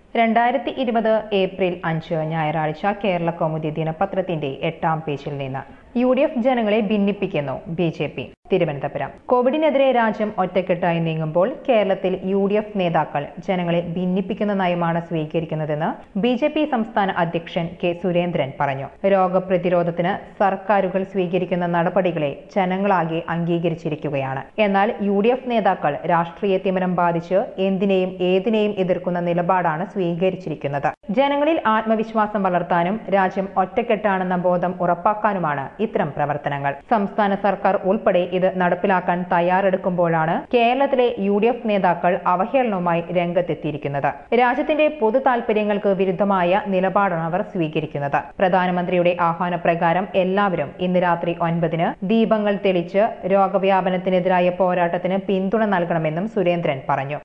രണ്ടായിരത്തി ഇരുപത് ഏപ്രിൽ അഞ്ച് ഞായറാഴ്ച കേരള കൗമുദി ദിനപത്രത്തിന്റെ എട്ടാം പേജിൽ നിന്ന് യു ഡി എഫ് ജനങ്ങളെ ഭിന്നിപ്പിക്കുന്നു ബി ജെ പി തിരുവനന്തപുരം കോവിഡിനെതിരെ രാജ്യം ഒറ്റക്കെട്ടായി നീങ്ങുമ്പോൾ കേരളത്തിൽ യു ഡി എഫ് നേതാക്കൾ ജനങ്ങളെ ഭിന്നിപ്പിക്കുന്ന നയമാണ് സ്വീകരിക്കുന്നതെന്ന് ബി ജെ പി സംസ്ഥാന അധ്യക്ഷൻ കെ സുരേന്ദ്രൻ പറഞ്ഞു രോഗപ്രതിരോധത്തിന് സർക്കാരുകൾ സ്വീകരിക്കുന്ന നടപടികളെ ജനങ്ങളാകെ അംഗീകരിച്ചിരിക്കുകയാണ് എന്നാൽ യു ഡി എഫ് നേതാക്കൾ രാഷ്ട്രീയ തിമിരം ബാധിച്ച് എന്തിനേയും ഏതിനേയും എതിർക്കുന്ന നിലപാടാണ് സ്വീകരിച്ചിരിക്കുന്നത് ജനങ്ങളിൽ ആത്മവിശ്വാസം വളർത്താനും രാജ്യം ഒറ്റക്കെട്ടാണെന്ന ബോധം ഉറപ്പാക്കാനുമാണ് ഇത്തരം പ്രവർത്തനങ്ങൾ സംസ്ഥാന സർക്കാർ ഉൾപ്പെടെ ഇത് നടപ്പിലാക്കാൻ തയ്യാറെടുക്കുമ്പോഴാണ് കേരളത്തിലെ യു ഡി എഫ് നേതാക്കൾ അവഹേളനവുമായി രംഗത്തെത്തിയിരിക്കുന്നത് രാജ്യത്തിന്റെ പൊതു താൽപര്യങ്ങൾക്ക് വിരുദ്ധമായ നിലപാടാണ് അവർ സ്വീകരിക്കുന്നത് പ്രധാനമന്ത്രിയുടെ ആഹ്വാനപ്രകാരം എല്ലാവരും ഇന്ന് രാത്രി ഒൻപതിന് ദീപങ്ങൾ തെളിച്ച് രോഗവ്യാപനത്തിനെതിരായ പോരാട്ടത്തിന് പിന്തുണ നൽകണമെന്നും സുരേന്ദ്രൻ പറഞ്ഞു